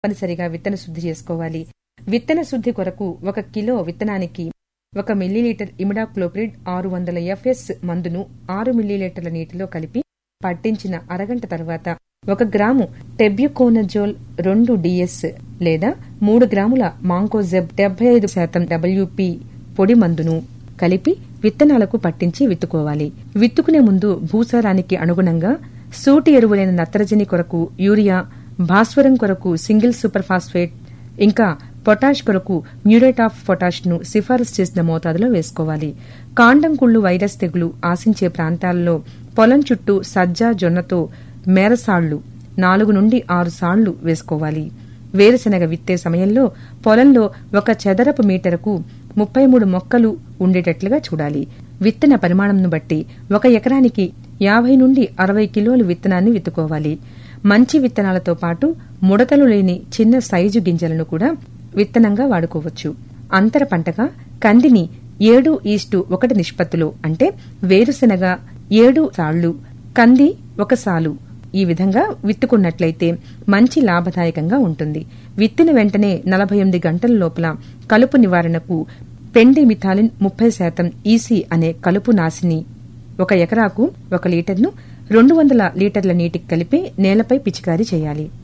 తప్పనిసరిగా విత్తన శుద్ధి చేసుకోవాలి విత్తన శుద్ధి కొరకు ఒక కిలో విత్తనానికి ఒక మిల్లీలీటర్ ఇమిడాక్లోప్రిడ్ ఆరు వందల ఎఫ్ఎస్ మందును ఆరు మిల్లీలీటర్ల నీటిలో కలిపి పట్టించిన అరగంట తర్వాత ఒక గ్రాము టెబ్యుకోనజోల్ రెండు డిఎస్ లేదా మూడు గ్రాముల మాంకోజెబ్ డెబ్బై ఐదు శాతం డబ్ల్యూపి పొడి మందును కలిపి విత్తనాలకు పట్టించి విత్తుకోవాలి విత్తుకునే ముందు భూసారానికి అనుగుణంగా సూటి ఎరువులైన నత్రజని కొరకు యూరియా భాస్వరం కొరకు సింగిల్ సూపర్ ఫాస్ఫేట్ ఇంకా పొటాష్ కొరకు మ్యూరేట్ ఆఫ్ పొటాష్ ను సిఫారసు చేసిన మోతాదులో వేసుకోవాలి కాండం కుళ్ళు వైరస్ తెగులు ఆశించే ప్రాంతాల్లో పొలం చుట్టూ సజ్జ జొన్నతో మేరసాళ్లు నాలుగు నుండి ఆరు సాళ్లు వేసుకోవాలి వేరుశెనగ విత్తే సమయంలో పొలంలో ఒక చదరపు మీటరుకు ముప్పై మూడు మొక్కలు ఉండేటట్లుగా చూడాలి విత్తన పరిమాణంను బట్టి ఒక ఎకరానికి యాభై నుండి అరవై కిలోలు విత్తనాన్ని విత్తుకోవాలి మంచి విత్తనాలతో పాటు ముడతలు లేని చిన్న సైజు గింజలను కూడా విత్తనంగా వాడుకోవచ్చు అంతర పంటగా కందిని ఏడు ఈస్టు ఒకటి నిష్పత్తిలో అంటే వేరుశెనగ ఏడు సాళ్లు కంది ఒక సాలు ఈ విధంగా విత్తుకున్నట్లయితే మంచి లాభదాయకంగా ఉంటుంది విత్తిన వెంటనే నలభై ఎనిమిది గంటల లోపల కలుపు నివారణకు పెండి మిథాలిన్ ముప్పై శాతం ఈసీ అనే కలుపు నాశిని ఒక ఎకరాకు ఒక లీటర్ను రెండు వందల లీటర్ల నీటికి కలిపి నేలపై పిచికారీ చేయాలి